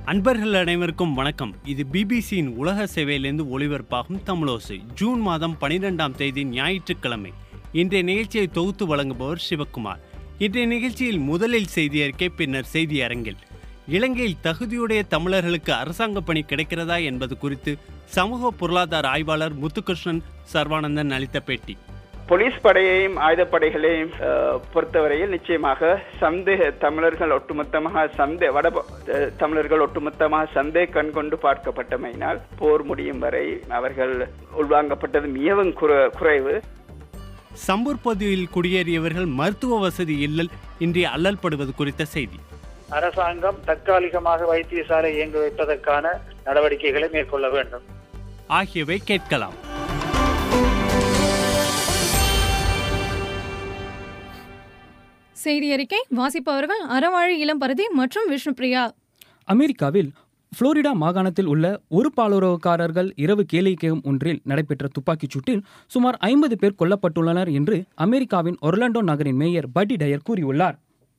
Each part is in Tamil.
அன்பர்கள் அனைவருக்கும் வணக்கம் இது பிபிசியின் உலக சேவையிலிருந்து ஒளிபரப்பாகும் தமிழோசை ஜூன் மாதம் பனிரெண்டாம் தேதி ஞாயிற்றுக்கிழமை இன்றைய நிகழ்ச்சியை தொகுத்து வழங்குபவர் சிவக்குமார் இன்றைய நிகழ்ச்சியில் முதலில் செய்தி அறிக்கை பின்னர் செய்தி அரங்கில் இலங்கையில் தகுதியுடைய தமிழர்களுக்கு அரசாங்க பணி கிடைக்கிறதா என்பது குறித்து சமூக பொருளாதார ஆய்வாளர் முத்துகிருஷ்ணன் சர்வானந்தன் அளித்த பேட்டி போலீஸ் படையையும் ஆயுதப்படைகளையும் அஹ், பொறுத்தவரையில் நிச்சயமாக சந்தேக தமிழர்கள் ஒட்டுமொத்தமாக சந்தே வட அஹ், தமிழர்கள் ஒட்டுமொத்தமாக சந்தே கண் கொண்டு பார்க்கப்பட்டமையினால் போர் முடியும் வரை அவர்கள் உள்வாங்கப்பட்டது மிகவும் குற- குறைவு சம்பூர் பகுதியில் குடியேறியவர்கள் மருத்துவ வசதி இல்லல் இன்றி அல்லல்படுவது குறித்த செய்தி அரசாங்கம் தற்காலிகமாக வைத்தியசாலை இயங்க வைப்பதற்கான நடவடிக்கைகளை மேற்கொள்ள வேண்டும் ஆகியவை கேட்கலாம் செய்தி அறிக்கை வாசிப்பவர்கள் அறவாழி இளம்பரதி மற்றும் விஷ்ணுபிரியா அமெரிக்காவில் புளோரிடா மாகாணத்தில் உள்ள ஒரு பாலுறவுக்காரர்கள் இரவு கேளிக்கையம் ஒன்றில் நடைபெற்ற துப்பாக்கிச் சூட்டில் சுமார் ஐம்பது பேர் கொல்லப்பட்டுள்ளனர் என்று அமெரிக்காவின் ஒர்லாண்டோ நகரின் மேயர் பட்டி டயர் கூறியுள்ளார்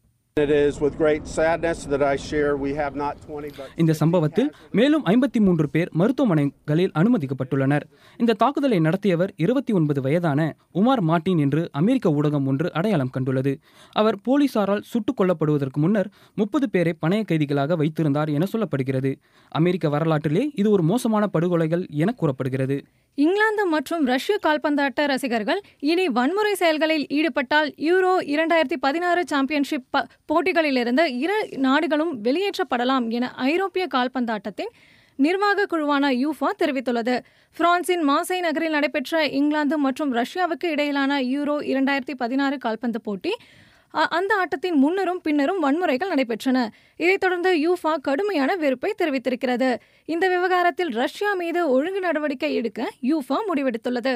It is with great sadness that I share we have not 20 but இந்த சம்பவத்தில் மேலும் ஐம்பத்தி மூன்று பேர் மருத்துவமனைகளில் அனுமதிக்கப்பட்டுள்ளனர் இந்த தாக்குதலை நடத்தியவர் இருபத்தி ஒன்பது வயதான உமார் மார்டின் என்று அமெரிக்க ஊடகம் ஒன்று அடையாளம் கண்டுள்ளது அவர் போலீசாரால் சுட்டுக் கொல்லப்படுவதற்கு முன்னர் முப்பது பேரை பணைய கைதிகளாக வைத்திருந்தார் என சொல்லப்படுகிறது அமெரிக்க வரலாற்றிலே இது ஒரு மோசமான படுகொலைகள் என கூறப்படுகிறது இங்கிலாந்து மற்றும் ரஷ்ய கால்பந்தாட்ட ரசிகர்கள் இனி வன்முறை செயல்களில் ஈடுபட்டால் யூரோ இரண்டாயிரத்தி பதினாறு சாம்பியன்ஷிப் ப- போட்டிகளிலிருந்து இரு நாடுகளும் வெளியேற்றப்படலாம் என ஐரோப்பிய கால்பந்தாட்டத்தின் நிர்வாக குழுவான யூஃபா தெரிவித்துள்ளது பிரான்சின் மாசை நகரில் நடைபெற்ற இங்கிலாந்து மற்றும் ரஷ்யாவுக்கு இடையிலான யூரோ இரண்டாயிரத்தி பதினாறு கால்பந்து போட்டி அ- அந்த ஆட்டத்தின் முன்னரும் பின்னரும் வன்முறைகள் நடைபெற்றன இதைத் தொடர்ந்து யூஃபா கடுமையான வெறுப்பை தெரிவித்திருக்கிறது இந்த விவகாரத்தில் ரஷ்யா மீது ஒழுங்கு நடவடிக்கை எடுக்க யூஃபா முடிவெடுத்துள்ளது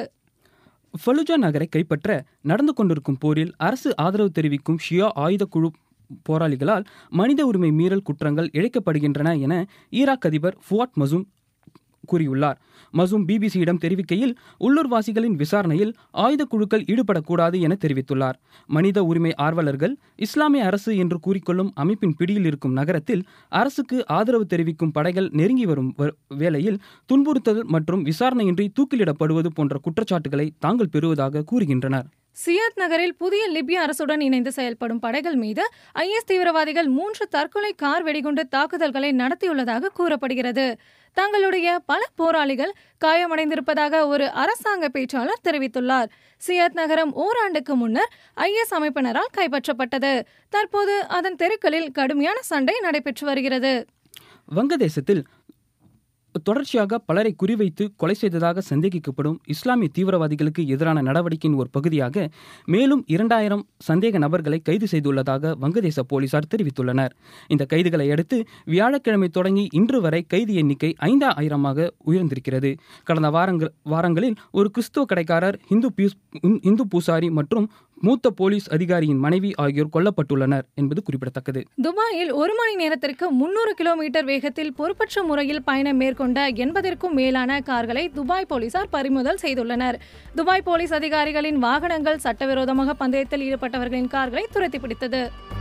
ஃபலுஜா நகரை கைப்பற்ற நடந்து கொண்டிருக்கும் போரில் அரசு ஆதரவு தெரிவிக்கும் ஷியா ஆயுத குழு போராளிகளால் மனித உரிமை மீறல் குற்றங்கள் இழைக்கப்படுகின்றன என ஈராக் அதிபர் ஃபுவாட் மசூம் கூறியுள்ளார் மசூம் பிபிசியிடம் தெரிவிக்கையில் உள்ளூர்வாசிகளின் விசாரணையில் ஆயுத குழுக்கள் ஈடுபடக்கூடாது என தெரிவித்துள்ளார் மனித உரிமை ஆர்வலர்கள் இஸ்லாமிய அரசு என்று கூறிக்கொள்ளும் அமைப்பின் பிடியில் இருக்கும் நகரத்தில் அரசுக்கு ஆதரவு தெரிவிக்கும் படைகள் நெருங்கி வரும் வ- வேளையில் துன்புறுத்தல் மற்றும் விசாரணையின்றி தூக்கிலிடப்படுவது போன்ற குற்றச்சாட்டுகளை தாங்கள் பெறுவதாக கூறுகின்றனர் சியாத் நகரில் புதிய லிபிய அரசுடன் இணைந்து செயல்படும் படைகள் மீது ஐஎஸ் தீவிரவாதிகள் மூன்று தற்கொலை கார் வெடிகுண்டு தாக்குதல்களை நடத்தியுள்ளதாக கூறப்படுகிறது தங்களுடைய பல போராளிகள் காயமடைந்திருப்பதாக ஒரு அரசாங்க பேச்சாளர் தெரிவித்துள்ளார் சியாத் நகரம் ஓராண்டுக்கு முன்னர் ஐஎஸ் அமைப்பினரால் கைப்பற்றப்பட்டது தற்போது அதன் தெருக்களில் கடுமையான சண்டை நடைபெற்று வருகிறது வங்கதேசத்தில் தொடர்ச்சியாக பலரை குறிவைத்து கொலை செய்ததாக சந்தேகிக்கப்படும் இஸ்லாமிய தீவிரவாதிகளுக்கு எதிரான நடவடிக்கையின் ஒரு பகுதியாக மேலும் இரண்டாயிரம் சந்தேக நபர்களை கைது செய்துள்ளதாக வங்கதேச போலீசார் தெரிவித்துள்ளனர் இந்த கைதுகளை அடுத்து வியாழக்கிழமை தொடங்கி இன்று வரை கைது எண்ணிக்கை ஐந்தாயிரமாக உயர்ந்திருக்கிறது கடந்த வாரங்கள் வாரங்களில் ஒரு கிறிஸ்துவ கடைக்காரர் இந்து பியூஸ் இந்து பூசாரி மற்றும் மூத்த போலீஸ் அதிகாரியின் மனைவி ஆகியோர் கொல்லப்பட்டுள்ளனர் என்பது குறிப்பிடத்தக்கது துபாயில் ஒரு மணி நேரத்திற்கு முன்னூறு கிலோமீட்டர் வேகத்தில் பொறுப்பற்ற முறையில் பயணம் மேற்கொண்ட எண்பதிற்கும் மேலான கார்களை துபாய் போலீசார் பறிமுதல் செய்துள்ளனர் துபாய் போலீஸ் அதிகாரிகளின் வாகனங்கள் சட்டவிரோதமாக பந்தயத்தில் ஈடுபட்டவர்களின் கார்களை துரத்தி பிடித்தது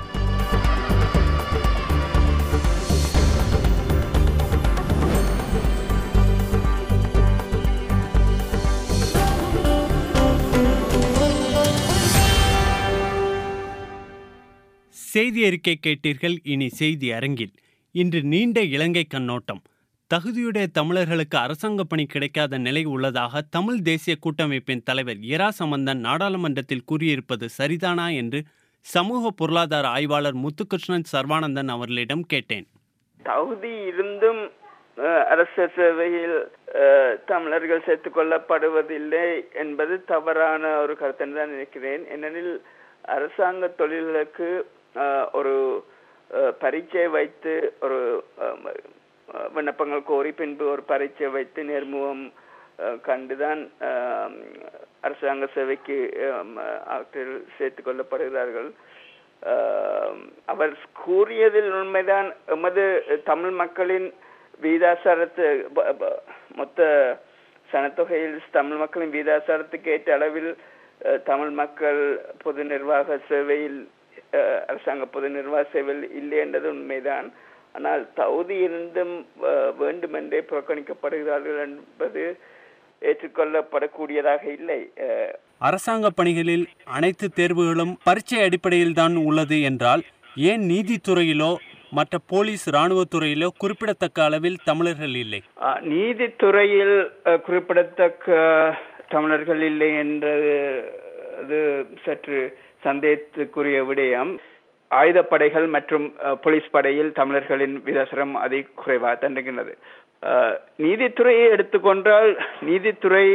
செய்தி அறிக்கை கேட்டீர்கள் இனி செய்தி அரங்கில் இன்று நீண்ட இலங்கை கண்ணோட்டம் தகுதியுடைய தமிழர்களுக்கு அரசாங்க பணி கிடைக்காத நிலை உள்ளதாக தமிழ் தேசிய கூட்டமைப்பின் தலைவர் இரா சம்பந்தன் நாடாளுமன்றத்தில் கூறியிருப்பது சரிதானா என்று சமூக பொருளாதார ஆய்வாளர் முத்துகிருஷ்ணன் சர்வானந்தன் அவர்களிடம் கேட்டேன் தகுதி இருந்தும் அஹ், அரச சேவையில் அஹ், தமிழர்கள் சேர்த்துக் கொள்ளப்படுவதில்லை என்பது தவறான ஒரு கருத்து தான் நினைக்கிறேன் ஏனெனில் அரசாங்க தொழில்களுக்கு அஹ், ஒரு அஹ், பரீட்சை வைத்து ஒரு அஹ், அஹ், விண்ணப்பங்கள் கோரி பின்பு ஒரு பரீட்சை வைத்து நேர்முகம் அஹ், கண்டுதான் அஹ், அரசாங்க சேவைக்கு அஹ், ஆட்கள் சேர்த்துக் கொள்ளப்படுகிறார்கள் ஆஹ் அவர் கூறியதில் உண்மைதான் எமது தமிழ் மக்களின் வீதாசாரத்து ப- ப- மொத்த சனத்தொகையில் தமிழ் மக்களின் வீதாசாரத்துக்கு ஏற்ற அளவில் அஹ், தமிழ் மக்கள் பொது நிர்வாக சேவையில் அஹ், அரசாங்க பொது நிர்வாக சேவையில் இல்லை என்றது உண்மைதான் ஆனால் தகுதி இருந்தும் அஹ், வேண்டுமென்றே புறக்கணிக்கப்படுகிறார்கள் என்பது ஏற்றுக்கொள்ளப்படக்கூடியதாக இல்லை அஹ், அரசாங்க பணிகளில் அனைத்து தேர்வுகளும் பரீட்சை அடிப்படையில் தான் உள்ளது என்றால் ஏன் நீதித்துறையிலோ மற்ற போலீஸ் இராணுவத் துறையிலோ குறிப்பிடத்தக்க அளவில் தமிழர்கள் இல்லை ஆ, நீதித்துறையில் அஹ், குறிப்பிடத்தக்க தமிழர்கள் இல்லை என்றது அது சற்று சந்தேகத்துக்குரிய விடயம் ஆயுதப்படைகள் மற்றும் அஹ், போலீஸ் படையில் தமிழர்களின் விதசரம் அதி குறைவாக தண்டுகின்றது அஹ், நீதித்துறையை எடுத்துக்கொண்டால் நீதித்துறை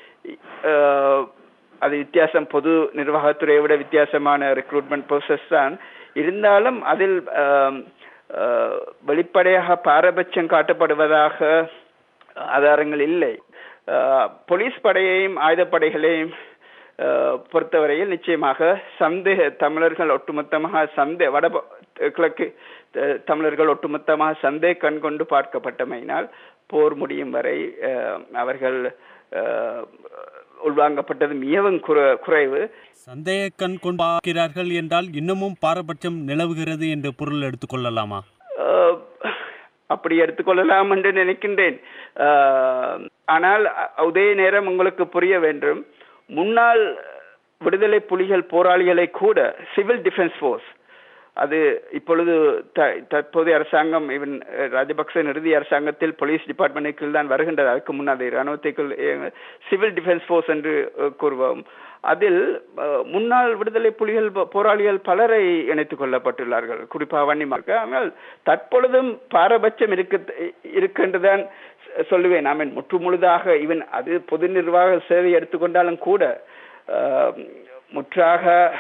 அஹ், அது வித்தியாசம் பொது நிர்வாகத்துறையை விட வித்தியாசமான ரெக்ரூட்மெண்ட் ப்ரோசஸ் தான் இருந்தாலும் அதில் ஆம், ஆஹ், வெளிப்படையாக பாரபட்சம் காட்டப்படுவதாக ஆதாரங்கள் இல்லை ஆஹ், போலீஸ் படையையும் ஆயுதப்படைகளையும் ஆஹ், பொறுத்தவரையில் நிச்சயமாக சந்தேக தமிழர்கள் ஒட்டுமொத்தமாக சந்தே வட ப- கிழக்கு அஹ், தமிழர்கள் ஒட்டுமொத்தமாக சந்தேக கண் கொண்டு பார்க்கப்பட்டமையினால் போர் முடியும் வரை ஆஹ், அவர்கள் ஆஹ், உள்வாங்கப்பட்டது மிகவும் குற- குறைவு சந்தேக கண் கொண்டு பார்க்கிறார்கள் என்றால் இன்னமும் பாரபட்சம் நிலவுகிறது என்று பொருள் எடுத்துக்கொள்ளலாமா ஆஹ் அப்படி எடுத்துக்கொள்ளலாம் என்று நினைக்கின்றேன் ஆஹ் ஆனால் அ- அதே நேரம் உங்களுக்கு புரிய வேண்டும் முன்னாள் விடுதலை புலிகள் போராளிகளை கூட சிவில் டிஃபென்ஸ் ஃபோர்ஸ் அது இப்பொழுது த- தற்போதைய அரசாங்கம் இவன் ராஜபக்ச இறுதி அரசாங்கத்தில் போலீஸ் டிபார்ட்மெண்ட்டுக்குள் தான் வருகின்றது அதுக்கு முன்னால் இராணுவத்தைக்குள் சிவில் டிஃபென்ஸ் ஃபோர்ஸ் என்று அஹ், கூறுவோம் அதில் அஹ், முன்னாள் விடுதலை புலிகள் போ- போராளிகள் பலரை இணைத்துக் கொள்ளப்பட்டுள்ளார்கள் குறிப்பாக வன்னிமார்க்க ஆனால் தற்பொழுதும் பாரபட்சம் இருக்கு இருக்கின்றதான் சொல்லுவேன் நான் முற்று முழுதாக இவன் அது பொது நிர்வாக சேவை எடுத்துக்கொண்டாலும் கூட அஹ், முற்றாக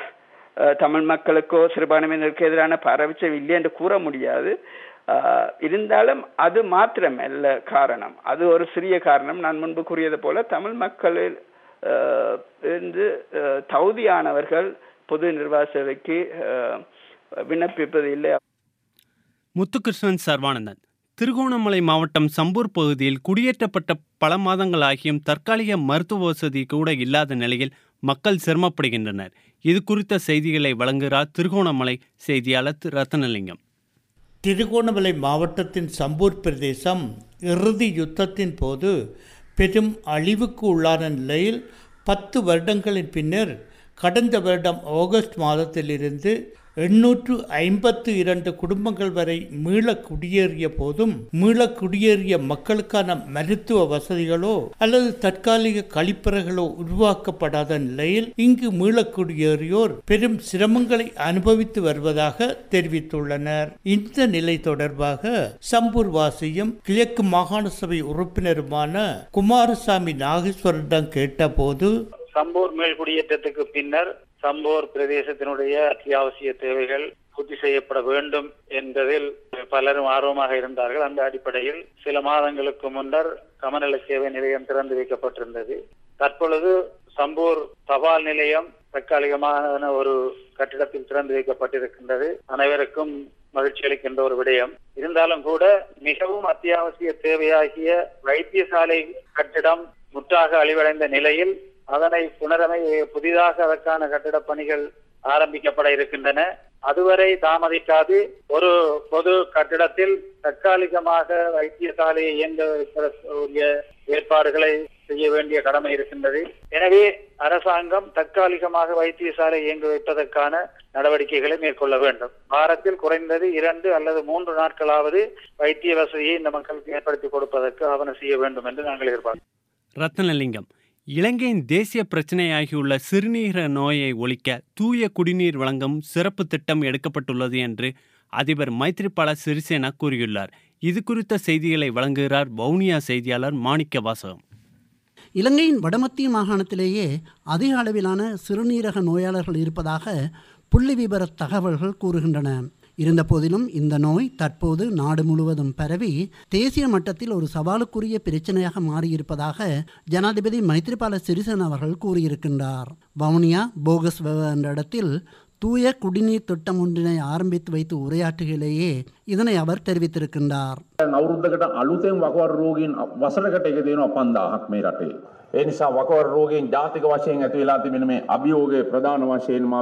அஹ், தமிழ் மக்களுக்கோ சிறுபான்மையினருக்கு எதிரான பாரபட்சம் இல்லை என்று கூற முடியாது அஹ், இருந்தாலும் அது மாத்திரம் அல்ல காரணம் அது ஒரு சிறிய காரணம் நான் முன்பு கூறியது போல தமிழ் மக்களில் அஹ், இருந்து அஹ், தகுதியானவர்கள் பொது நிர்வாக சேவைக்கு அஹ், விண்ணப்பிப்பது இல்லை முத்துகிருஷ்ணன் சர்வானந்தன் திருகோணமலை மாவட்டம் சம்பூர் பகுதியில் குடியேற்றப்பட்ட பல மாதங்களாகியும் தற்காலிக மருத்துவ வசதி கூட இல்லாத நிலையில் மக்கள் சிரமப்படுகின்றனர் இது குறித்த செய்திகளை வழங்குகிறார் திருகோணமலை செய்தியாளர் திரு ரத்னலிங்கம் திருகோணமலை மாவட்டத்தின் சம்பூர் பிரதேசம் இறுதி யுத்தத்தின் போது பெரும் அழிவுக்கு உள்ளான நிலையில் பத்து வருடங்களின் பின்னர் கடந்த வருடம் ஆகஸ்ட் மாதத்திலிருந்து எண்ணூற்று ஐம்பத்து இரண்டு குடும்பங்கள் வரை மீள குடியேறிய போதும் மீள குடியேறிய மக்களுக்கான மருத்துவ வசதிகளோ அல்லது தற்காலிக கழிப்பறைகளோ உருவாக்கப்படாத நிலையில் இங்கு மீள குடியேறியோர் பெரும் சிரமங்களை அனுபவித்து வருவதாக தெரிவித்துள்ளனர் இந்த நிலை தொடர்பாக சம்பூர் வாசியும் கிழக்கு மாகாண சபை உறுப்பினருமான குமாரசாமி நாகேஸ்வரிடம் கேட்டபோது சம்பூர் மேல்குடியேற்றத்துக்கு பின்னர் சம்பூர் பிரதேசத்தினுடைய அத்தியாவசிய தேவைகள் பூர்த்தி செய்யப்பட வேண்டும் என்பதில் பலரும் ஆர்வமாக இருந்தார்கள் அந்த அடிப்படையில் சில மாதங்களுக்கு முன்னர் கமநல சேவை நிலையம் திறந்து வைக்கப்பட்டிருந்தது தற்பொழுது சம்பூர் தபால் நிலையம் தற்காலிகமான ஒரு கட்டிடத்தில் திறந்து வைக்கப்பட்டிருக்கின்றது அனைவருக்கும் மகிழ்ச்சி அளிக்கின்ற ஒரு விடயம் இருந்தாலும் கூட மிகவும் அத்தியாவசிய தேவையாகிய வைத்தியசாலை கட்டிடம் முற்றாக அழிவடைந்த நிலையில் அதனை புனரமை புதிதாக அதற்கான கட்டிடப் பணிகள் ஆரம்பிக்கப்பட இருக்கின்றன அதுவரை தாமதிக்காது ஒரு பொது கட்டிடத்தில் தற்காலிகமாக வைத்தியசாலையை இயங்க வைப்பதற்குரிய ஏற்பாடுகளை செய்ய வேண்டிய கடமை இருக்கின்றது எனவே அரசாங்கம் தற்காலிகமாக வைத்தியசாலை இயங்க வைப்பதற்கான நடவடிக்கைகளை மேற்கொள்ள வேண்டும் வாரத்தில் குறைந்தது இரண்டு அல்லது மூன்று நாட்களாவது வைத்திய வசதியை இந்த மக்களுக்கு ஏற்படுத்தி கொடுப்பதற்கு ஆவணம் செய்ய வேண்டும் என்று நாங்கள் எதிர்பார்க்கிறோம் ரத்னலிங்கம் இலங்கையின் தேசிய பிரச்சனையாகியுள்ள சிறுநீர நோயை ஒழிக்க தூய குடிநீர் வழங்கும் சிறப்பு திட்டம் எடுக்கப்பட்டுள்ளது என்று அதிபர் மைத்ரிபால சிறிசேனா கூறியுள்ளார் இது குறித்த செய்திகளை வழங்குகிறார் வவுனியா செய்தியாளர் மாணிக்க வாசகம் இலங்கையின் வடமத்திய மாகாணத்திலேயே அதிக அளவிலான சிறுநீரக நோயாளர்கள் இருப்பதாக புள்ளி விபர தகவல்கள் கூறுகின்றன இருந்தபோதிலும் இந்த நோய் தற்போது நாடு முழுவதும் பரவி தேசிய மட்டத்தில் ஒரு சவாலுக்குரிய பிரச்சனையாக மாறியிருப்பதாக ஜனாதிபதி மைத்ரிபால சிறிசேன அவர்கள் கூறியிருக்கின்றார் வவுனியா போகஸ் என்ற இடத்தில் தூய குடிநீர் திட்டம் ஒன்றினை ஆரம்பித்து வைத்து உரையாற்றுகையிலேயே இதனை அவர் தெரிவித்திருக்கின்றார் අවුරුද්ධකට අලුතෙන් වකවර රෝගීන් වසරකට එක දෙනවා පන්දාහක් මේ රටේ. ඒ නිසා වකවර රෝගීන් ජාතික වශයෙන් ඇති වෙලා තිබෙන මේ අභියෝගය ප්‍රධාන වශයෙන්ම අපි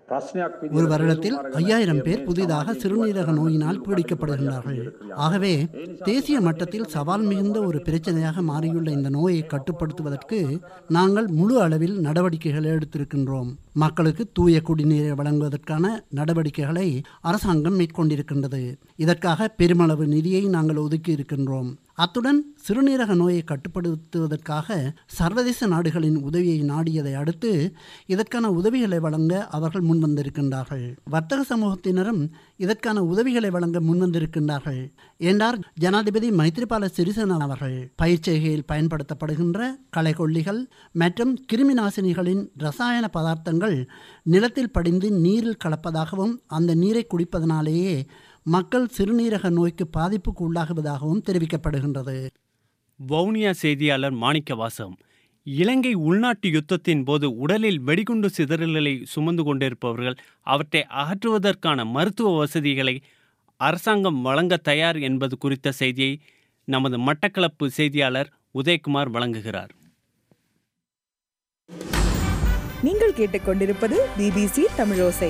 ප්‍රශ්නයක් විදිහට ஒரு வருடத்தில் තේරුම් අරගෙන ஐயாயிரம் பேர் මේ புதிதாக සමාජයේ சிறுநீரக ජීවත් நோயினால் වෙන பீடிக்கப்படுகின்றார்கள் ජීවත් ஆகவே தேசிய மட்டத்தில் சவால் மிகுந்த ஒரு பிரச்சனையாக மாறியுள்ள இந்த நோயை கட்டுப்படுத்துவதற்கு நாங்கள் முழு அளவில் நடவடிக்கைகளை எடுத்திருக்கின்றோம் மக்களுக்கு தூய குடிநீரை வழங்குவதற்கான நடவடிக்கைகளை அரசாங்கம் மேற்கொண்டிருக்கின்றது இதற்காக பெருமளவு நிதியை நாங்கள் ஒதுக்கி இருக்கின்றோம் அத்துடன் சிறுநீரக நோயை கட்டுப்படுத்துவதற்காக சர்வதேச நாடுகளின் உதவியை நாடியதை அடுத்து இதற்கான உதவிகளை வழங்க அவர்கள் முன்வந்திருக்கின்றார்கள் வர்த்தக சமூகத்தினரும் இதற்கான உதவிகளை வழங்க முன்வந்திருக்கின்றார்கள் என்றார் ஜனாதிபதி மைத்ரிபால சிறிசேன அவர்கள் பயிற்சிகையில் பயன்படுத்தப்படுகின்ற களைக்கொல்லிகள் மற்றும் கிருமி நாசினிகளின் ரசாயன பதார்த்தங்கள் நிலத்தில் படிந்து நீரில் கலப்பதாகவும் அந்த நீரை குடிப்பதனாலேயே மக்கள் சிறுநீரக நோய்க்கு பாதிப்புக்கு உள்ளாகுவதாகவும் தெரிவிக்கப்படுகின்றது வவுனியா செய்தியாளர் மாணிக்க வாசகம் இலங்கை உள்நாட்டு யுத்தத்தின் போது உடலில் வெடிகுண்டு சிதறல்களை சுமந்து கொண்டிருப்பவர்கள் அவற்றை அகற்றுவதற்கான மருத்துவ வசதிகளை அரசாங்கம் வழங்க தயார் என்பது குறித்த செய்தியை நமது மட்டக்களப்பு செய்தியாளர் உதயகுமார் வழங்குகிறார் நீங்கள் கேட்டுக்கொண்டிருப்பது பிபிசி தமிழோசை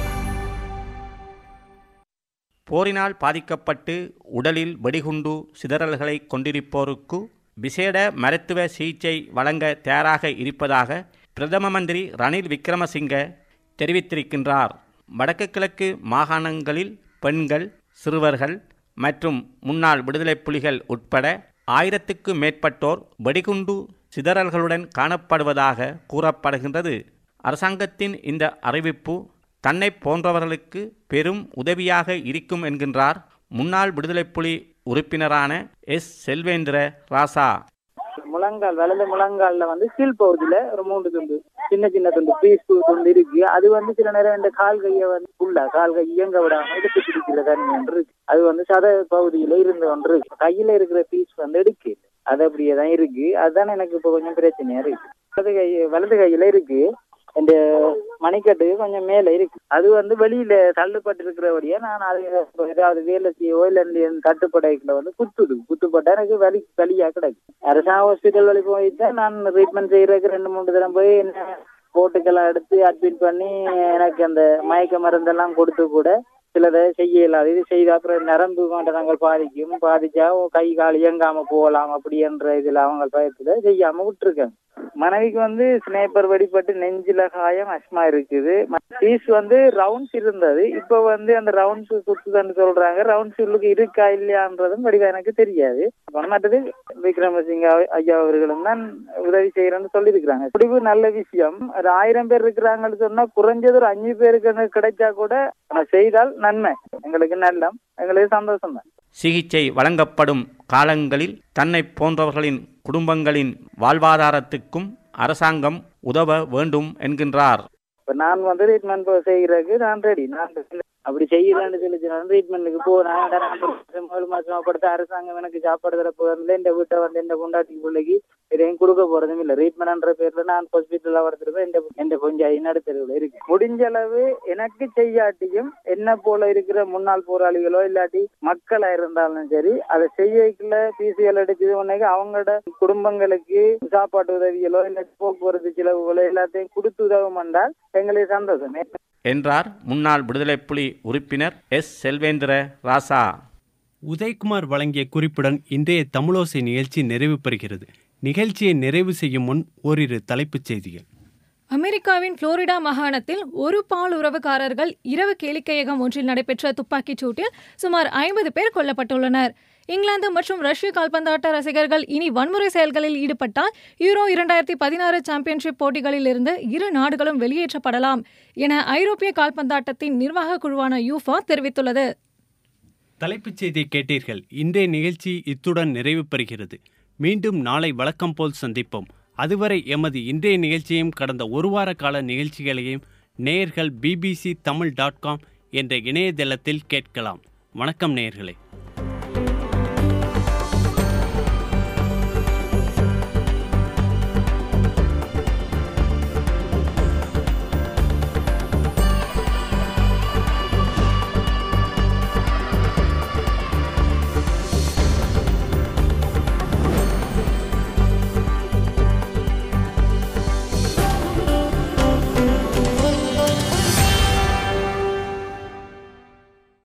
போரினால் பாதிக்கப்பட்டு உடலில் வெடிகுண்டு சிதறல்களை கொண்டிருப்போருக்கு விசேட மருத்துவ சிகிச்சை வழங்க தயாராக இருப்பதாக பிரதம மந்திரி ரணில் விக்ரமசிங்க தெரிவித்திருக்கின்றார் வடக்கு கிழக்கு மாகாணங்களில் பெண்கள் சிறுவர்கள் மற்றும் முன்னாள் விடுதலைப் புலிகள் உட்பட ஆயிரத்துக்கு மேற்பட்டோர் வெடிகுண்டு சிதறல்களுடன் காணப்படுவதாக கூறப்படுகின்றது அரசாங்கத்தின் இந்த அறிவிப்பு தன்னை போன்றவர்களுக்கு பெரும் உதவியாக இருக்கும் என்கின்றார் முன்னாள் விடுதலைப் புலி உறுப்பினரான எஸ் செல்வேந்திர ராசா முழங்கால் வலது முழங்கால்ல வந்து கீழ் பகுதியில ஒரு மூன்று துண்டு சின்ன சின்ன துண்டு பீஸ் துண்டு இருக்கு அது வந்து சில நேரம் இந்த கால் கையை வந்து உள்ள கால் கை இயங்க விடாம எடுத்து பிடிக்கிற தன்மை ஒன்று இருக்கு அது வந்து சத பகுதியில இருந்து ஒன்று இருக்கு கையில இருக்கிற பீஸ் வந்து எடுக்கு அது அப்படியே தான் இருக்கு அதுதான் எனக்கு இப்போ கொஞ்சம் பிரச்சனையா இருக்கு வலது கை வலது கையில இருக்கு இந்த மணிக்கட்டு கொஞ்சம் மேல இருக்கு அது வந்து வெளியில தள்ளுப்பட்டு இருக்கிறபடியா நான் அது ஏதாவது வேலை செய்யவோ இல்ல இந்த தட்டுப்படைக்குள்ள வந்து குத்துது குத்துப்பட்டா எனக்கு வலி வலியா கிடக்கு அரசாங்க ஹாஸ்பிட்டல் வழி போயிட்டு நான் ட்ரீட்மெண்ட் செய்யறதுக்கு ரெண்டு மூணு தடவை போய் என்ன போட்டுக்கெல்லாம் எடுத்து அட்மிட் பண்ணி எனக்கு அந்த மயக்க மருந்தெல்லாம் கொடுத்து கூட சிலதை செய்ய இயலாது இது செய்த அப்புறம் நரம்பு மண்டலங்கள் பாதிக்கும் பாதிச்சா கை கால் இயங்காம போகலாம் அப்படின்ற இதுல அவங்க பயத்துல செய்யாம விட்டுருக்காங்க மனைவிக்கு வந்து ஸ்னேப்பர் வெடிப்பட்டு நெஞ்சில காயம் அஸ்மா இருக்குது பீஸ் வந்து ரவுண்ட்ஸ் இருந்தது இப்ப வந்து அந்த ரவுண்ட்ஸ் குத்துதுன்னு சொல்றாங்க ரவுண்ட்ஸ் உள்ளுக்கு இருக்கா இல்லையான்றதும் வடிவா எனக்கு தெரியாது மற்றது விக்ரமசிங்க ஐயா அவர்களும் தான் உதவி செய்யறேன்னு சொல்லியிருக்கிறாங்க முடிவு நல்ல விஷயம் ஒரு ஆயிரம் பேர் இருக்கிறாங்கன்னு சொன்னா குறைஞ்சது ஒரு அஞ்சு பேருக்கு கிடைச்சா கூட செய்தால் நன்மை எங்களுக்கு நல்லம் எங்களுக்கு சந்தோஷம் தான் சிகிச்சை வழங்கப்படும் காலங்களில் தன்னை போன்றவர்களின் குடும்பங்களின் வாழ்வாதாரத்துக்கும் அரசாங்கம் உதவ வேண்டும் என்கின்றார் இப்ப நான் வந்து ட்ரீட்மெண்ட் செய்யறதுக்கு நான் ரெடி நான் அப்படி செய்யலான்னு சொல்லி நான் ட்ரீட்மெண்ட்டுக்கு போறேன் ஏழு மாசமா படுத்த அரசாங்கம் எனக்கு சாப்பாடு தர போறதுல இந்த வீட்டை வந்து இந்த கொண்டாட்டி பிள்ளைக்கு இதையும் கொடுக்க போறதும் இல்ல ட்ரீட்மெண்ட்ன்ற பேர்ல நான் ஹாஸ்பிட்டல்ல வரதுக்கு இந்த இந்த கொஞ்சம் நடுத்தருவில் இருக்கு முடிஞ்ச அளவு எனக்கு செய்யாட்டியும் என்ன போல இருக்கிற முன்னாள் போராளிகளோ இல்லாட்டி மக்களா இருந்தாலும் சரி அதை செய்யக்குள்ள பிசிஎல் அடிச்சது உடனே அவங்களோட குடும்பங்களுக்கு சாப்பாட்டு உதவிகளோ இல்லாட்டி போக்குவரத்து செலவுகளோ எல்லாத்தையும் கொடுத்து உதவும் என்றால் எங்களுக்கு சந்தோஷம் என்றார் முன்னாள் விடுதலை புலி உறுப்பினர் எஸ் செல்வேந்திர ராசா உதயகுமார் வழங்கிய குறிப்புடன் இன்றைய தமிழோசை நிகழ்ச்சி நிறைவு பெறுகிறது நிகழ்ச்சியை நிறைவு செய்யும் முன் ஓரிரு தலைப்புச் செய்திகள் அமெரிக்காவின் புளோரிடா மாகாணத்தில் ஒரு பால் உறவுக்காரர்கள் இரவு கேளிக்கையகம் ஒன்றில் நடைபெற்ற துப்பாக்கிச் சூட்டில் சுமார் ஐம்பது பேர் கொல்லப்பட்டுள்ளனர் இங்கிலாந்து மற்றும் ரஷ்ய கால்பந்தாட்ட ரசிகர்கள் இனி வன்முறை செயல்களில் ஈடுபட்டால் யூரோ இரண்டாயிரத்தி பதினாறு சாம்பியன்ஷிப் போட்டிகளில் இருந்து இரு நாடுகளும் வெளியேற்றப்படலாம் என ஐரோப்பிய கால்பந்தாட்டத்தின் நிர்வாக குழுவான யூஃபா தெரிவித்துள்ளது தலைப்புச் செய்தியை கேட்டீர்கள் இன்றைய நிகழ்ச்சி இத்துடன் நிறைவு பெறுகிறது மீண்டும் நாளை வழக்கம் போல் சந்திப்போம் அதுவரை எமது இன்றைய நிகழ்ச்சியையும் கடந்த ஒரு வார கால நிகழ்ச்சிகளையும் நேயர்கள் பிபிசி தமிழ் டாட் காம் என்ற இணையதளத்தில் கேட்கலாம் வணக்கம் நேயர்களே